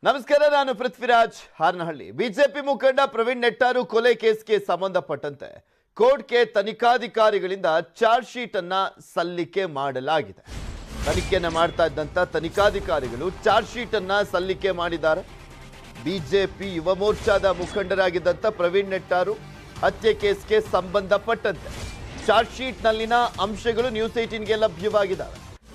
ನಮಸ್ಕಾರ ನಾನು ಪೃಥ್ವಿರಾಜ್ ಹಾರನಹಳ್ಳಿ ಬಿಜೆಪಿ ಮುಖಂಡ ಪ್ರವೀಣ್ ನೆಟ್ಟಾರು ಕೊಲೆ ಕೇಸ್ಗೆ ಸಂಬಂಧಪಟ್ಟಂತೆ ಕೋರ್ಟ್ಗೆ ತನಿಖಾಧಿಕಾರಿಗಳಿಂದ ಚಾರ್ಜ್ ಶೀಟ್ ಅನ್ನ ಸಲ್ಲಿಕೆ ಮಾಡಲಾಗಿದೆ ತನಿಖೆಯನ್ನ ಮಾಡ್ತಾ ಇದ್ದಂತ ತನಿಖಾಧಿಕಾರಿಗಳು ಚಾರ್ಜ್ ಶೀಟ್ ಅನ್ನ ಸಲ್ಲಿಕೆ ಮಾಡಿದ್ದಾರೆ ಬಿಜೆಪಿ ಯುವ ಮೋರ್ಚಾದ ಮುಖಂಡರಾಗಿದ್ದಂತ ಪ್ರವೀಣ್ ನೆಟ್ಟಾರು ಹತ್ಯೆ ಕೇಸ್ಗೆ ಸಂಬಂಧಪಟ್ಟಂತೆ ಚಾರ್ಜ್ ಶೀಟ್ನಲ್ಲಿನ ಅಂಶಗಳು ನ್ಯೂಸ್ ಏಟೀನ್ಗೆ ಲಭ್ಯವಾಗಿದ್ದಾವೆ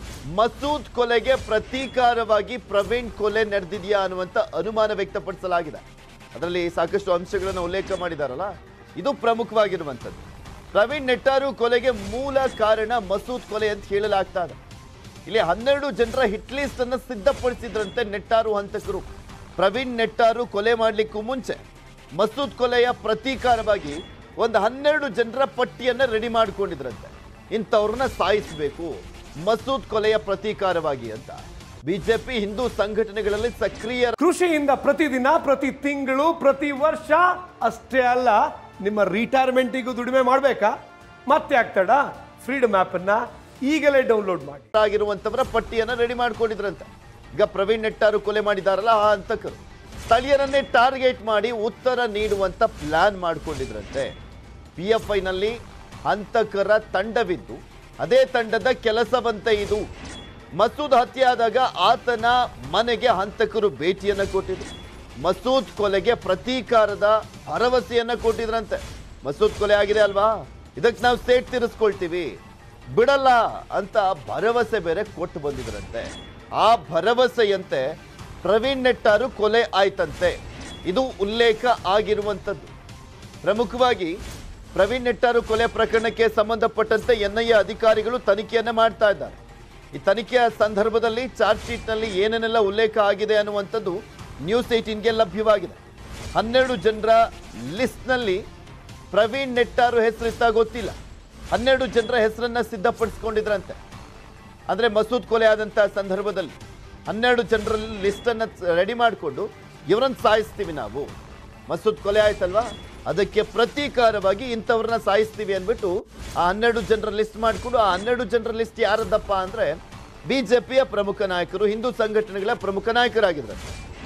ಮಸೂದ್ ಕೊಲೆಗೆ ಪ್ರತೀಕಾರವಾಗಿ ಪ್ರವೀಣ್ ಕೊಲೆ ನಡೆದಿದೆಯಾ ಅನ್ನುವಂಥ ಅನುಮಾನ ವ್ಯಕ್ತಪಡಿಸಲಾಗಿದೆ ಅದರಲ್ಲಿ ಸಾಕಷ್ಟು ಅಂಶಗಳನ್ನು ಉಲ್ಲೇಖ ಮಾಡಿದಾರಲ್ಲ ಇದು ಪ್ರಮುಖವಾಗಿರುವಂಥದ್ದು ಪ್ರವೀಣ್ ನೆಟ್ಟಾರು ಕೊಲೆಗೆ ಮೂಲ ಕಾರಣ ಮಸೂದ್ ಕೊಲೆ ಅಂತ ಹೇಳಲಾಗ್ತಾ ಇದೆ ಇಲ್ಲಿ ಹನ್ನೆರಡು ಜನರ ಹಿಟ್ ಲಿಸ್ಟ್ ಅನ್ನು ಸಿದ್ಧಪಡಿಸಿದ್ರಂತೆ ನೆಟ್ಟಾರು ಹಂತಕರು ಪ್ರವೀಣ್ ನೆಟ್ಟಾರು ಕೊಲೆ ಮಾಡಲಿಕ್ಕೂ ಮುಂಚೆ ಮಸೂದ್ ಕೊಲೆಯ ಪ್ರತೀಕಾರವಾಗಿ ಒಂದು ಹನ್ನೆರಡು ಜನರ ಪಟ್ಟಿಯನ್ನ ರೆಡಿ ಮಾಡ್ಕೊಂಡಿದ್ರಂತೆ ಇಂಥವ್ರನ್ನ ಸಾಯಿಸಬೇಕು ಮಸೂದ್ ಕೊಲೆಯ ಪ್ರತೀಕಾರವಾಗಿ ಅಂತ ಬಿಜೆಪಿ ಹಿಂದೂ ಸಂಘಟನೆಗಳಲ್ಲಿ ಸಕ್ರಿಯ ಕೃಷಿಯಿಂದ ಪ್ರತಿದಿನ ಪ್ರತಿ ತಿಂಗಳು ಪ್ರತಿ ವರ್ಷ ಅಷ್ಟೇ ಅಲ್ಲ ನಿಮ್ಮ ರಿಟೈರ್ಮೆಂಟಿಗೂ ದುಡಿಮೆ ಮಾಡಬೇಕಾ ಮತ್ತೆ ಆಗ್ತಾಡ ಫ್ರೀಡಮ್ ಅನ್ನ ಈಗಲೇ ಡೌನ್ಲೋಡ್ ಮಾಡಿ ಆಗಿರುವಂತವರ ಪಟ್ಟಿಯನ್ನ ರೆಡಿ ಮಾಡ್ಕೊಂಡಿದ್ರಂತೆ ಈಗ ಪ್ರವೀಣ್ ನೆಟ್ಟಾರು ಕೊಲೆ ಮಾಡಿದಾರಲ್ಲ ಆ ಹಂತಕರು ಸ್ಥಳೀಯರನ್ನೇ ಟಾರ್ಗೆಟ್ ಮಾಡಿ ಉತ್ತರ ನೀಡುವಂತ ಪ್ಲಾನ್ ಮಾಡ್ಕೊಂಡಿದ್ರಂತೆ ಪಿ ಎಫ್ ಐನಲ್ಲಿ ಹಂತಕರ ತಂಡವಿದ್ದು ಅದೇ ತಂಡದ ಕೆಲಸವಂತೆ ಇದು ಮಸೂದ್ ಹತ್ಯೆ ಆದಾಗ ಆತನ ಮನೆಗೆ ಹಂತಕರು ಭೇಟಿಯನ್ನ ಕೊಟ್ಟಿದ್ರು ಮಸೂದ್ ಕೊಲೆಗೆ ಪ್ರತೀಕಾರದ ಭರವಸೆಯನ್ನ ಕೊಟ್ಟಿದ್ರಂತೆ ಮಸೂದ್ ಕೊಲೆ ಆಗಿದೆ ಅಲ್ವಾ ಇದಕ್ಕೆ ನಾವು ಸೇಟ್ ತೀರಿಸ್ಕೊಳ್ತೀವಿ ಬಿಡಲ್ಲ ಅಂತ ಭರವಸೆ ಬೇರೆ ಕೊಟ್ಟು ಬಂದಿದ್ರಂತೆ ಆ ಭರವಸೆಯಂತೆ ಪ್ರವೀಣ್ ನೆಟ್ಟಾರು ಕೊಲೆ ಆಯ್ತಂತೆ ಇದು ಉಲ್ಲೇಖ ಆಗಿರುವಂಥದ್ದು ಪ್ರಮುಖವಾಗಿ ಪ್ರವೀಣ್ ನೆಟ್ಟಾರು ಕೊಲೆ ಪ್ರಕರಣಕ್ಕೆ ಸಂಬಂಧಪಟ್ಟಂತೆ ಎನ್ಐಎ ಅಧಿಕಾರಿಗಳು ತನಿಖೆಯನ್ನ ಮಾಡ್ತಾ ಇದ್ದಾರೆ ಈ ತನಿಖೆಯ ಸಂದರ್ಭದಲ್ಲಿ ಚಾರ್ಜ್ ಶೀಟ್ನಲ್ಲಿ ಏನೇನೆಲ್ಲ ಉಲ್ಲೇಖ ಆಗಿದೆ ಅನ್ನುವಂಥದ್ದು ನ್ಯೂಸ್ ಏಟೀನ್ಗೆ ಲಭ್ಯವಾಗಿದೆ ಹನ್ನೆರಡು ಜನರ ಲಿಸ್ಟ್ನಲ್ಲಿ ಪ್ರವೀಣ್ ನೆಟ್ಟಾರು ಹೆಸರಿತ್ತ ಗೊತ್ತಿಲ್ಲ ಹನ್ನೆರಡು ಜನರ ಹೆಸರನ್ನ ಸಿದ್ಧಪಡಿಸ್ಕೊಂಡಿದ್ರಂತೆ ಅಂದ್ರೆ ಮಸೂದ್ ಕೊಲೆ ಆದಂಥ ಸಂದರ್ಭದಲ್ಲಿ ಹನ್ನೆರಡು ಜನರ ಲಿಸ್ಟನ್ನು ರೆಡಿ ಮಾಡಿಕೊಂಡು ಇವರನ್ನು ಸಾಯಿಸ್ತೀವಿ ನಾವು ಮಸೂದ್ ಕೊಲೆ ಆಯ್ತಲ್ವಾ ಅದಕ್ಕೆ ಪ್ರತೀಕಾರವಾಗಿ ಇಂಥವ್ರನ್ನ ಸಾಯಿಸ್ತೀವಿ ಅಂದ್ಬಿಟ್ಟು ಆ ಹನ್ನೆರಡು ಜನರ ಲಿಸ್ಟ್ ಮಾಡಿಕೊಂಡು ಆ ಹನ್ನೆರಡು ಜನರ ಲಿಸ್ಟ್ ಯಾರದಪ್ಪ ಅಂದ್ರೆ ಬಿಜೆಪಿಯ ಪ್ರಮುಖ ನಾಯಕರು ಹಿಂದೂ ಸಂಘಟನೆಗಳ ಪ್ರಮುಖ ನಾಯಕರಾಗಿದ್ದಾರೆ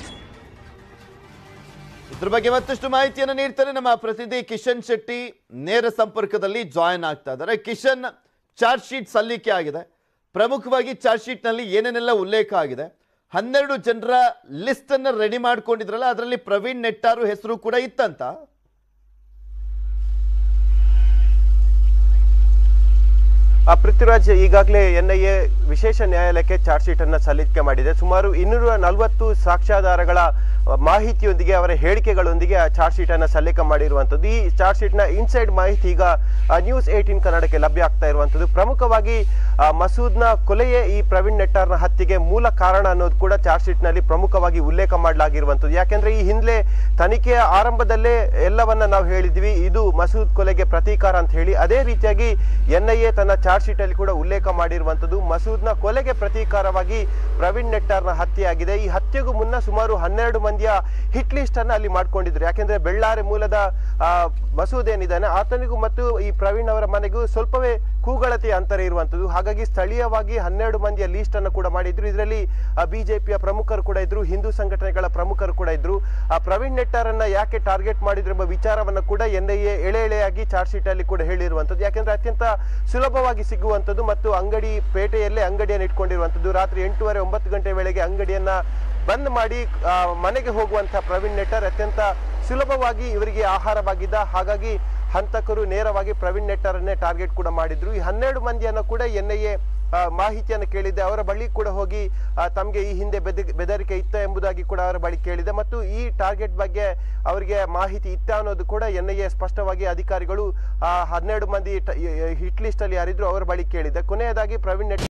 ಇದ್ರ ಬಗ್ಗೆ ಮತ್ತಷ್ಟು ಮಾಹಿತಿಯನ್ನು ನೀಡ್ತಾರೆ ನಮ್ಮ ಪ್ರತಿನಿಧಿ ಕಿಶನ್ ಶೆಟ್ಟಿ ನೇರ ಸಂಪರ್ಕದಲ್ಲಿ ಜಾಯಿನ್ ಆಗ್ತಾ ಇದ್ದಾರೆ ಕಿಶನ್ ಚಾರ್ಜ್ ಶೀಟ್ ಸಲ್ಲಿಕೆ ಆಗಿದೆ ಪ್ರಮುಖವಾಗಿ ಚಾರ್ಜ್ ಶೀಟ್ನಲ್ಲಿ ಏನೇನೆಲ್ಲ ಉಲ್ಲೇಖ ಆಗಿದೆ ಹನ್ನೆರಡು ಜನರ ಲಿಸ್ಟ್ ಅನ್ನ ರೆಡಿ ಮಾಡ್ಕೊಂಡಿದ್ರಲ್ಲ ಅದರಲ್ಲಿ ಪ್ರವೀಣ್ ನೆಟ್ಟಾರು ಹೆಸರು ಕೂಡ ಇತ್ತಂತ ಆ ಪೃಥ್ವಿರಾಜ್ ಈಗಾಗಲೇ ಎನ್ಐಎ ವಿಶೇಷ ನ್ಯಾಯಾಲಯಕ್ಕೆ ಚಾರ್ಜ್ ಶೀಟ್ ಅನ್ನ ಸಲ್ಲಿಕೆ ಮಾಡಿದೆ ಸುಮಾರು ಇನ್ನೂರ ನಲವತ್ತು ಸಾಕ್ಷ್ಯಾಧಾರಗಳ ಆ, ಮಾಹಿತಿಯೊಂದಿಗೆ ಅವರ ಹೇಳಿಕೆಗಳೊಂದಿಗೆ ಆ ಚಾರ್ಜ್ ಶೀಟ್ ಅನ್ನ ಸಲ್ಲಿಕೆ ಮಾಡಿರುವಂತದ್ದು ಈ ಚಾರ್ಜ್ ಶೀಟ್ ನ ಇನ್ಸೈಡ್ ಮಾಹಿತಿ ಈಗ ಆ, ನ್ಯೂಸ್ ಏಟೀನ್ ಕನ್ನಡಕ್ಕೆ ಲಭ್ಯ ಆಗ್ತಾ ಇರುವಂತದ್ದು ಪ್ರಮುಖವಾಗಿ ಆ, ಮಸೂದ್ನ ಕೊಲೆಯೇ ಈ ಪ್ರವೀಣ್ ನೆಟ್ಟಾರ್ನ ಹತ್ಯೆಗೆ ಮೂಲ ಕಾರಣ ಅನ್ನೋದು ಕೂಡ ಚಾರ್ಜ್ ಶೀಟ್ ನಲ್ಲಿ ಪ್ರಮುಖವಾಗಿ ಉಲ್ಲೇಖ ಮಾಡಲಾಗಿರುವಂತದ್ದು ಯಾಕೆಂದ್ರೆ ಈ ಹಿಂದೆ ತನಿಖೆಯ ಆರಂಭದಲ್ಲೇ ಎಲ್ಲವನ್ನ ನಾವು ಹೇಳಿದ್ವಿ ಇದು ಮಸೂದ್ ಕೊಲೆಗೆ ಪ್ರತೀಕಾರ ಅಂತ ಹೇಳಿ ಅದೇ ರೀತಿಯಾಗಿ ಎನ್ಐಎ ತನ್ನ ಚಾರ್ಜ್ ಶೀಟ್ ಅಲ್ಲಿ ಕೂಡ ಉಲ್ಲೇಖ ಮಾಡಿರುವಂತದ್ದು ಮಸೂದ್ನ ಕೊಲೆಗೆ ಪ್ರತೀಕಾರವಾಗಿ ಪ್ರವೀಣ್ ನೆಟ್ಟಾರ್ನ ಹತ್ಯೆ ಆಗಿದೆ ಈ ಹತ್ಯೆಗೂ ಮುನ್ನ ಸುಮಾರು ಹನ್ನೆರಡು ಮಂದಿಯ ಹಿಟ್ ಲಿಸ್ಟ್ ಅನ್ನ ಅಲ್ಲಿ ಮಾಡ್ಕೊಂಡಿದ್ರು ಯಾಕೆಂದ್ರೆ ಬೆಳ್ಳಾರೆ ಮೂಲದ ಆ, ಮಸೂದ್ ಏನಿದ್ದಾನೆ ಆತನಿಗೂ ಮತ್ತು ಈ ಪ್ರವೀಣ್ ಅವರ ಮನೆಗೂ ಸ್ವಲ್ಪವೇ ಕೂಗಳತೆಯ ಅಂತರ ಇರುವಂತದ್ದು ಹಾಗಾಗಿ ಸ್ಥಳೀಯವಾಗಿ ಹನ್ನೆರಡು ಮಂದಿಯ ಲೀಸ್ಟ್ ಅನ್ನು ಕೂಡ ಮಾಡಿದ್ರು ಇದರಲ್ಲಿ ಬಿಜೆಪಿಯ ಪ್ರಮುಖರು ಕೂಡ ಇದ್ರು ಹಿಂದೂ ಸಂಘಟನೆಗಳ ಪ್ರಮುಖರು ಕೂಡ ಇದ್ರು ಆ ಪ್ರವೀಣ್ ನೆಟ್ಟಾರನ್ನ ಯಾಕೆ ಟಾರ್ಗೆಟ್ ಮಾಡಿದ್ರು ಎಂಬ ವಿಚಾರವನ್ನ ಕೂಡ ಎನ್ಐಎ ಎಳೆ ಎಳೆಯಾಗಿ ಚಾರ್ಜ್ ಶೀಟ್ ಅಲ್ಲಿ ಕೂಡ ಹೇಳಿರುವಂತದ್ದು ಯಾಕೆಂದ್ರೆ ಅತ್ಯಂತ ಸುಲಭವಾಗಿ ಸಿಗುವಂತದ್ದು ಮತ್ತು ಅಂಗಡಿ ಪೇಟೆಯಲ್ಲೇ ಅಂಗಡಿಯನ್ನು ಇಟ್ಕೊಂಡಿರುವಂತದ್ದು ರಾತ್ರಿ ಎಂಟೂವರೆ ಒಂಬತ್ತು ಗಂಟೆ ವೇಳೆಗೆ ಅಂಗಡಿಯನ್ನ ಬಂದ್ ಮಾಡಿ ಆ, ಮನೆಗೆ ಹೋಗುವಂತಹ ಪ್ರವೀಣ್ ನೆಟ್ಟರ್ ಅತ್ಯಂತ ಸುಲಭವಾಗಿ ಇವರಿಗೆ ಆಹಾರವಾಗಿದ್ದ ಹಾಗಾಗಿ ಹಂತಕರು ನೇರವಾಗಿ ಪ್ರವೀಣ್ ನೆಟ್ಟರನ್ನೇ ಟಾರ್ಗೆಟ್ ಕೂಡ ಮಾಡಿದ್ರು ಈ ಹನ್ನೆರಡು ಮಂದಿಯನ್ನು ಕೂಡ ಎನ್ಐಎ ಮಾಹಿತಿಯನ್ನು ಕೇಳಿದೆ ಅವರ ಬಳಿ ಕೂಡ ಹೋಗಿ ಆ, ತಮಗೆ ಈ ಹಿಂದೆ ಬೆದ- ಬೆದರಿಕೆ ಇತ್ತ ಎಂಬುದಾಗಿ ಕೂಡ ಅವರ ಬಳಿ ಕೇಳಿದೆ ಮತ್ತು ಈ ಟಾರ್ಗೆಟ್ ಬಗ್ಗೆ ಅವರಿಗೆ ಮಾಹಿತಿ ಇತ್ತ ಅನ್ನೋದು ಕೂಡ ಎನ್ಐಎ ಸ್ಪಷ್ಟವಾಗಿ ಅಧಿಕಾರಿಗಳು ಆ, ಹನ್ನೆರಡು ಮಂದಿ ಹಿಟ್ ಲಿಸ್ಟ್ ಅಲ್ಲಿ ಯಾರಿದ್ರು ಅವರ ಬಳಿ ಕೇಳಿದೆ ಕೊನೆಯದಾಗಿ ಪ್ರವೀಣ್ ನೆಟ್